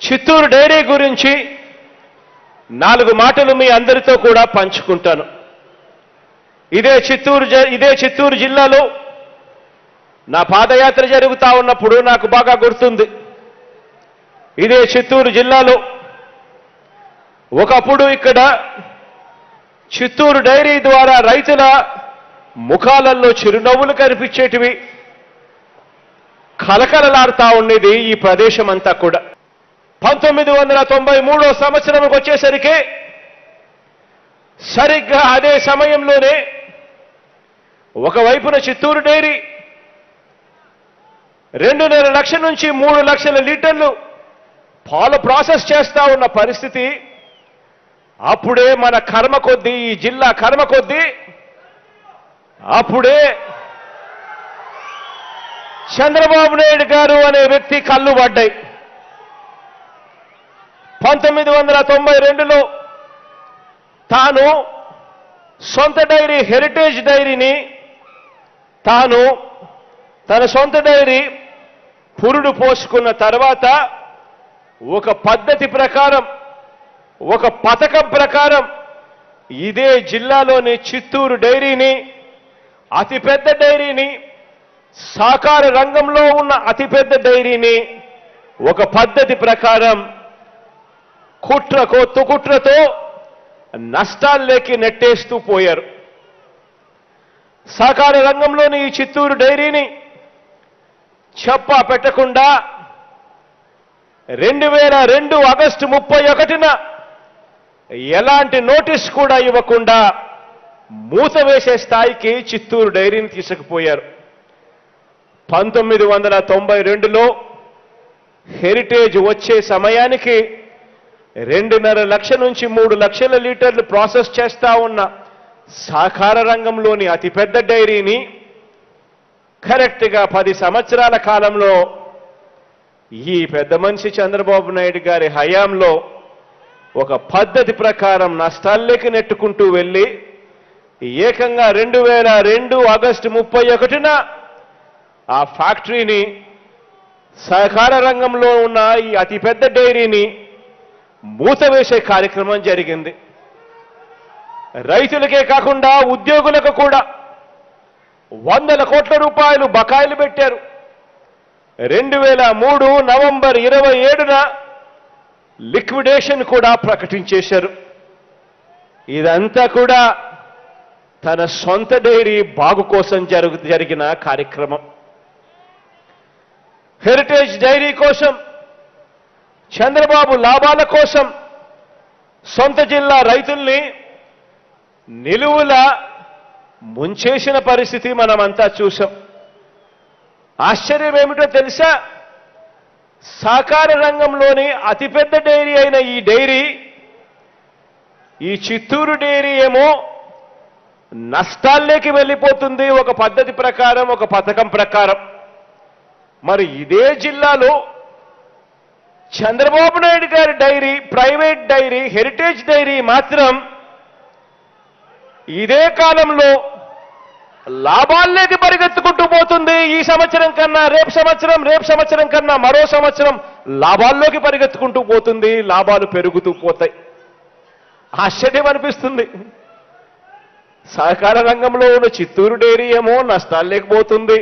Chittoor dairy గురించి నాలుగు మాటలు మీ అందరితో కూడా పంచుకుంటాను ఇదే చిత్తూరు జ- ఇదే చిత్తూరు జిల్లాలో నా పాదయాత్ర జరుగుతా ఉన్నప్పుడు నాకు బాగా గుర్తుంది ఇదే చిత్తూరు జిల్లాలో ఒకప్పుడు ఇక్కడ చిత్తూరు డైరీ ద్వారా రైతుల ముఖాలలో చిరునవ్వులు కనిపించేటివి కలకలలాడుతా ఉండేది ఈ ప్రదేశం అంతా కూడా పంతొమ్మిది వందల తొంభై మూడో సంవత్సరంకి వచ్చేసరికి సరిగ్గా అదే సమయంలోనే ఒకవైపున చిత్తూరు డైరీ రెండున్నర లక్షల నుంచి మూడు లక్షల లీటర్లు పాలు ప్రాసెస్ చేస్తా ఉన్న పరిస్థితి అప్పుడే మన కర్మ కొద్దీ ఈ జిల్లా కర్మ కొద్దీ అప్పుడే చంద్రబాబు నాయుడు గారు అనే వ్యక్తి కళ్ళు పడ్డాయి పంతొమ్మిది వందల తొంభై రెండులో తాను సొంత డైరీ హెరిటేజ్ డైరీని తాను తన సొంత డైరీ పురుడు పోసుకున్న తర్వాత ఒక పద్ధతి ప్రకారం ఒక పథకం ప్రకారం ఇదే జిల్లాలోని చిత్తూరు డైరీని అతిపెద్ద డైరీని సాకార రంగంలో ఉన్న అతిపెద్ద డైరీని ఒక పద్ధతి ప్రకారం కుట్రకో తుకుట్రతో నష్టాల్లోకి నెట్టేస్తూ పోయారు సహకార రంగంలోని ఈ చిత్తూరు డైరీని చెప్పా పెట్టకుండా రెండు వేల రెండు ఆగస్టు ముప్పై ఒకటిన ఎలాంటి నోటీస్ కూడా ఇవ్వకుండా మూత వేసే స్థాయికి చిత్తూరు డైరీని తీసుకుపోయారు పంతొమ్మిది వందల తొంభై రెండులో హెరిటేజ్ వచ్చే సమయానికి రెండున్నర లక్ష నుంచి మూడు లక్షల లీటర్లు ప్రాసెస్ చేస్తా ఉన్న సహకార రంగంలోని అతిపెద్ద డైరీని కరెక్ట్గా పది సంవత్సరాల కాలంలో ఈ పెద్ద మనిషి చంద్రబాబు నాయుడు గారి హయాంలో ఒక పద్ధతి ప్రకారం నష్టాల్లోకి నెట్టుకుంటూ వెళ్ళి ఏకంగా రెండు వేల రెండు ఆగస్టు ముప్పై ఒకటిన ఆ ఫ్యాక్టరీని సహకార రంగంలో ఉన్న ఈ అతిపెద్ద డైరీని మూత వేసే కార్యక్రమం జరిగింది రైతులకే కాకుండా ఉద్యోగులకు కూడా వందల కోట్ల రూపాయలు బకాయిలు పెట్టారు రెండు వేల మూడు నవంబర్ ఇరవై ఏడున లిక్విడేషన్ కూడా ప్రకటించేశారు ఇదంతా కూడా తన సొంత డైరీ బాగు కోసం జరుగు జరిగిన కార్యక్రమం హెరిటేజ్ డైరీ కోసం చంద్రబాబు లాభాల కోసం సొంత జిల్లా రైతుల్ని నిలువుల ముంచేసిన పరిస్థితి మనమంతా చూసాం ఆశ్చర్యం ఏమిటో తెలుసా సహకార రంగంలోని అతిపెద్ద డైరీ అయిన ఈ డైరీ ఈ చిత్తూరు డైరీ ఏమో నష్టాల్లోకి వెళ్ళిపోతుంది ఒక పద్ధతి ప్రకారం ఒక పథకం ప్రకారం మరి ఇదే జిల్లాలో చంద్రబాబు నాయుడు గారి dairy private dairy Heritage dairy మాత్రం ఇదే కాలంలో లాభాల్లోకి పరిగెత్తుకుంటూ పోతుంది ఈ సంవత్సరం కన్నా రేపు సంవత్సరం రేపు సంవత్సరం కన్నా మరో సంవత్సరం లాభాల్లోకి పరిగెత్తుకుంటూ పోతుంది లాభాలు పెరుగుతూ పోతాయి ఆశ్చర్యం అనిపిస్తుంది సహకార రంగంలో ఉన్న చిత్తూరు డైరీ ఏమో నష్టాలు లేకపోతుంది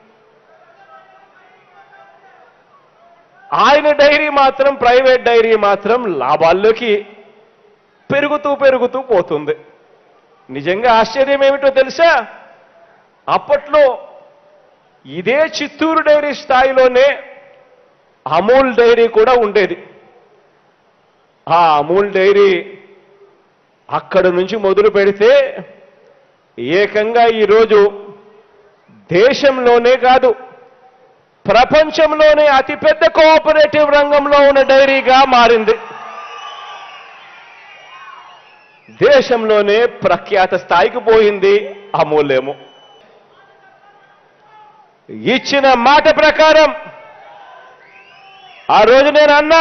ఆయన డైరీ మాత్రం ప్రైవేట్ డైరీ మాత్రం లాభాల్లోకి పెరుగుతూ పెరుగుతూ పోతుంది నిజంగా ఆశ్చర్యం ఏమిటో తెలుసా అప్పట్లో ఇదే చిత్తూరు డైరీ స్థాయిలోనే అమూల్ డైరీ కూడా ఉండేది ఆ అమూల్ డైరీ అక్కడ నుంచి మొదలు పెడితే ఏకంగా ఈరోజు దేశంలోనే కాదు ప్రపంచంలోనే అతిపెద్ద కోఆపరేటివ్ రంగంలో ఉన్న డైరీగా మారింది దేశంలోనే ప్రఖ్యాత స్థాయికి పోయింది అమూల్యము ఇచ్చిన మాట ప్రకారం ఆ రోజు నేను అన్నా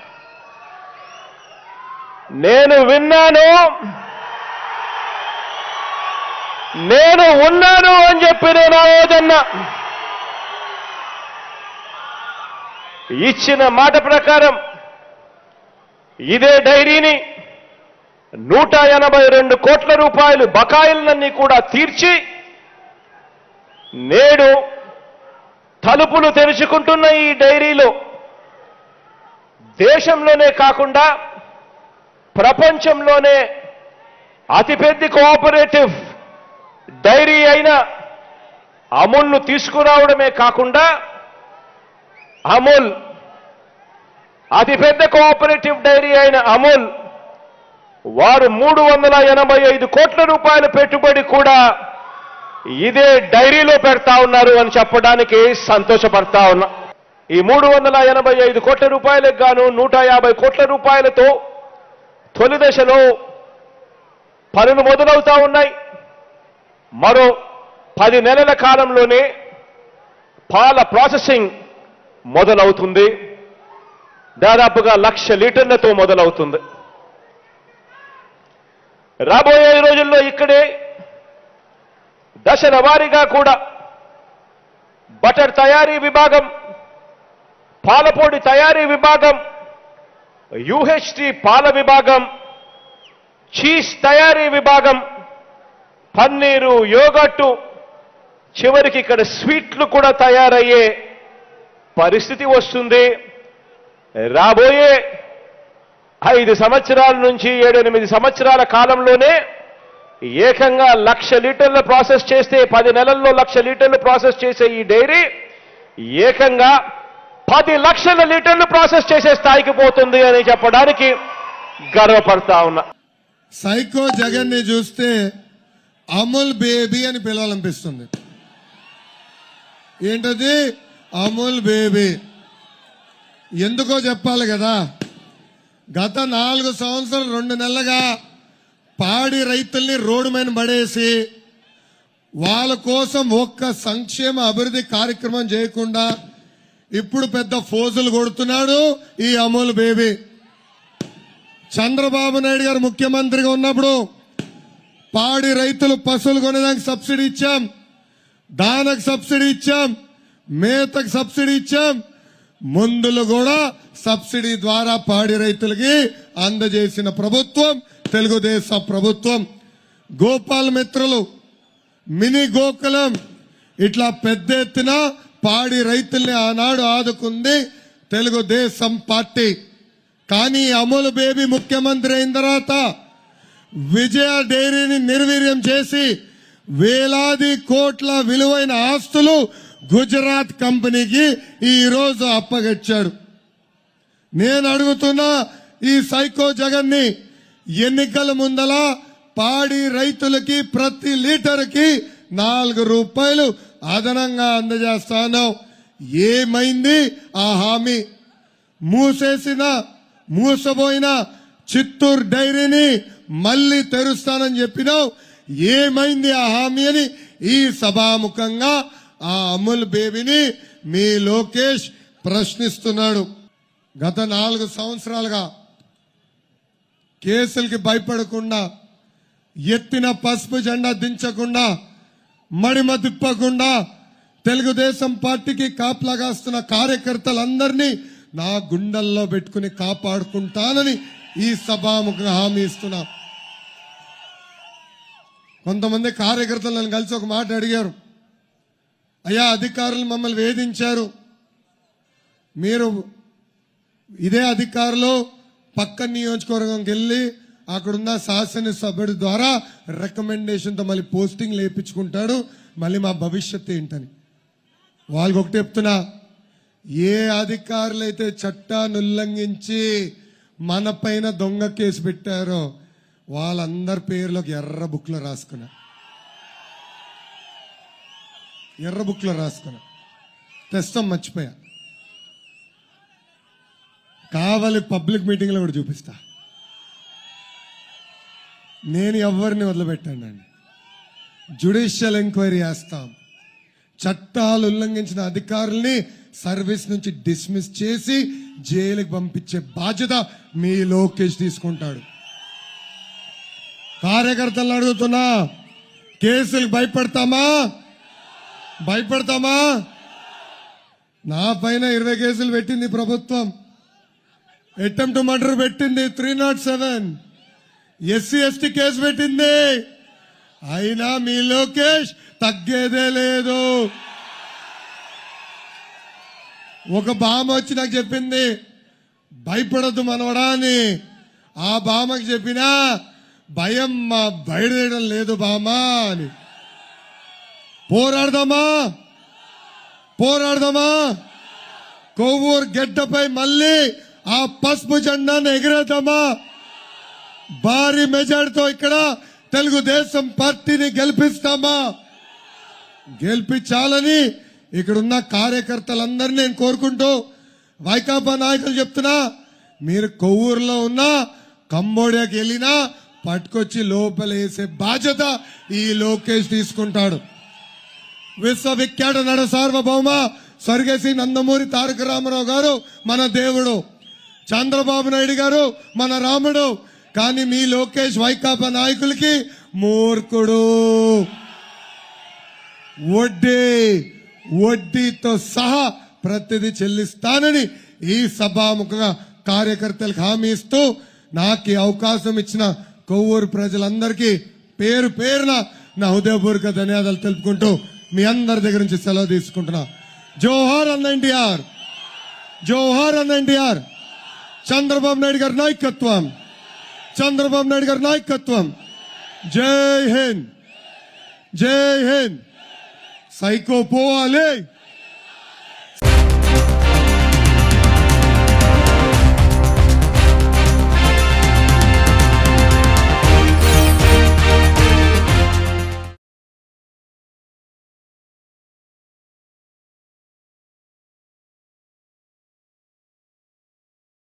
నేను విన్నాను నేను ఉన్నాను అని చెప్పి నేను ఆ రోజన్నా ఇచ్చిన మాట ప్రకారం ఇదే డైరీని నూట ఎనభై రెండు కోట్ల రూపాయలు బకాయిలన్నీ కూడా తీర్చి నేడు తలుపులు తెరుచుకుంటున్న ఈ డైరీలో దేశంలోనే కాకుండా ప్రపంచంలోనే అతిపెద్ద కోఆపరేటివ్ డైరీ అయిన అమూల్ను తీసుకురావడమే కాకుండా అమూల్ అతిపెద్ద కోఆపరేటివ్ డైరీ అయిన అమూల్ వారు మూడు వందల ఎనభై ఐదు కోట్ల రూపాయల పెట్టుబడి కూడా ఇదే డైరీలో పెడతా ఉన్నారు అని చెప్పడానికి సంతోషపడతా ఉన్నా ఈ మూడు వందల ఎనభై ఐదు కోట్ల రూపాయలకు గాను నూట యాభై కోట్ల రూపాయలతో తొలి దశలో పనులు మొదలవుతా ఉన్నాయి మరో పది నెలల కాలంలోనే పాల ప్రాసెసింగ్ మొదలవుతుంది దాదాపుగా లక్ష లీటర్లతో మొదలవుతుంది రాబోయే రోజుల్లో ఇక్కడే దశల వారీగా కూడా బటర్ తయారీ విభాగం పాలపొడి తయారీ విభాగం యూహెచ్టి పాల విభాగం చీజ్ తయారీ విభాగం పన్నీరు యోగట్టు చివరికి ఇక్కడ స్వీట్లు కూడా తయారయ్యే పరిస్థితి వస్తుంది రాబోయే ఐదు సంవత్సరాల నుంచి ఏడెనిమిది సంవత్సరాల కాలంలోనే ఏకంగా లక్ష లీటర్లు ప్రాసెస్ చేస్తే పది నెలల్లో లక్ష లీటర్లు ప్రాసెస్ చేసే ఈ డైరీ ఏకంగా పది లక్షల లీటర్లు ప్రాసెస్ చేసే స్థాయికి పోతుంది అని చెప్పడానికి గర్వపడతా ఉన్నా సైకో జగన్ ని చూస్తే అమూల్ బేబీ అని పిలవాలనిపిస్తుంది ఏంటది అమూల్ బేబీ ఎందుకో చెప్పాలి కదా గత నాలుగు సంవత్సరాలు రెండు నెలలుగా పాడి రైతుల్ని రోడ్డు మీద పడేసి వాళ్ళ కోసం ఒక్క సంక్షేమ అభివృద్ధి కార్యక్రమం చేయకుండా ఇప్పుడు పెద్ద ఫోజులు కొడుతున్నాడు ఈ అమూల్ బేబీ చంద్రబాబు నాయుడు గారు ముఖ్యమంత్రిగా ఉన్నప్పుడు పాడి రైతులు పశువులు కొనేదానికి సబ్సిడీ ఇచ్చాం దానికి సబ్సిడీ ఇచ్చాం మేతకు సబ్సిడీ ఇచ్చాం మందులు కూడా సబ్సిడీ ద్వారా పాడి రైతులకి అందజేసిన ప్రభుత్వం తెలుగుదేశం ప్రభుత్వం గోపాల్ మిత్రులు మినీ గోకులం ఇట్లా పెద్ద ఎత్తున పాడి రైతుల్ని ఆనాడు ఆదుకుంది తెలుగుదేశం పార్టీ కానీ అమూల్ బేబీ ముఖ్యమంత్రి అయిన తర్వాత విజయ డైరీని నిర్వీర్యం చేసి వేలాది కోట్ల విలువైన ఆస్తులు గుజరాత్ కంపెనీకి ఈ రోజు అప్పగచ్చాడు నేను అడుగుతున్నా ఈ సైకో జగన్ని ఎన్నికల ముందల పాడి రైతులకి ప్రతి లీటర్కి నాలుగు రూపాయలు అదనంగా అందజేస్తాను ఏమైంది ఆ హామీ మూసేసిన మూసబోయిన చిత్తూరు డైరీని మళ్ళీ తెరుస్తానని చెప్పినావు ఏమైంది ఆ హామీ అని ఈ సభాముఖంగా ఆ అమూల్ బేబీని మీ లోకేష్ ప్రశ్నిస్తున్నాడు గత నాలుగు సంవత్సరాలుగా కేసులకి భయపడకుండా ఎత్తిన పసుపు జెండా దించకుండా మడిమ తిప్పకుండా తెలుగుదేశం పార్టీకి కాపలాగాస్తున్న కార్యకర్తలందరినీ నా గుండెల్లో పెట్టుకుని కాపాడుకుంటానని ఈ సభాముఖంగా హామీ ఇస్తున్నా కొంతమంది కార్యకర్తలు నన్ను కలిసి ఒక మాట అడిగారు అయ్యా అధికారులు మమ్మల్ని వేధించారు మీరు ఇదే అధికారులు పక్క నియోజకవర్గంకి వెళ్ళి అక్కడున్న శాసనసభ్యుడి ద్వారా రికమెండేషన్తో మళ్ళీ పోస్టింగ్ లేపించుకుంటాడు మళ్ళీ మా భవిష్యత్తు ఏంటని వాళ్ళకి ఒకటి చెప్తున్నా ఏ అధికారులైతే చట్టాన్ని ఉల్లంఘించి మన పైన దొంగ కేసు పెట్టారో వాళ్ళందరి పేర్లోకి ఎర్ర బుక్లో రాసుకున్నా ఎర్ర బుక్లో రాసుకున్నా తెస్తాం మర్చిపోయా కావాలి పబ్లిక్ మీటింగ్లో కూడా చూపిస్తా నేను ఎవరిని వదిలిపెట్టాను అండి జ్యుడిషియల్ ఎంక్వైరీ చేస్తాం చట్టాలు ఉల్లంఘించిన అధికారుల్ని సర్వీస్ నుంచి డిస్మిస్ చేసి జైలుకి పంపించే బాధ్యత మీ లోకేష్ తీసుకుంటాడు కార్యకర్తలను అడుగుతున్నా కేసులకు భయపడతామా భయపడతామా నా పైన ఇరవై కేసులు పెట్టింది ప్రభుత్వం అటెంప్ట్ మర్డర్ పెట్టింది three not seven SC ST case పెట్టింది అయినా మీ లోకేష్ తగ్గేదే లేదు ఒక బామ వచ్చి నాకు చెప్పింది భయపడద్దు మనవడా అని ఆ బామకి చెప్పినా భయం మా బయటేయడం లేదు బామా అని పోరాడదామా పోరాడదామా కొవ్వూరు గడ్డపై మళ్ళీ ఆ పసుపు జెండాను ఎగిరేద్దామా భారీ మెజార్టీతో ఇక్కడ తెలుగుదేశం పార్టీని గెలిపిస్తామా గెలిపించాలని ఇక్కడున్న కార్యకర్తలందరినీ నేను కోరుకుంటూ వైకాపా నాయకులు చెప్తున్నా మీరు కొవ్వూరులో ఉన్నా కంబోడియాకి వెళ్ళినా పట్టుకొచ్చి లోపల వేసే బాధ్యత ఈ లోకేష్ తీసుకుంటాడు విశ్వవిఖ్యాత నడ సార్వభౌమ స్వర్గశ్రీ నందమూరి తారక రామారావు గారు మన దేవుడు చంద్రబాబు నాయుడు గారు మన రాముడు కానీ మీ లోకేష్ వైకాపా నాయకులకి మూర్ఖుడు వడ్డీ వడ్డీతో సహా ప్రతిదీ చెల్లిస్తానని ఈ సభాముఖంగా కార్యకర్తలకు హామీ ఇస్తూ నాకు ఈ అవకాశం ఇచ్చిన కొవ్వూరు ప్రజలందరికీ పేరు పేరున నా హృదయపూర్వక ధన్యవాదాలు తెలుపుకుంటూ మీ అందరి దగ్గర నుంచి సెలవు తీసుకుంటున్నా జోహార్ అన్న ఎన్టీఆర్ జోహార్ అన్న ఎన్టీఆర్ చంద్రబాబు నాయుడు గారి నాయకత్వం చంద్రబాబు నాయుడు గారి నాయకత్వం జై హింద్ జై హింద్ సైకో పోవాలి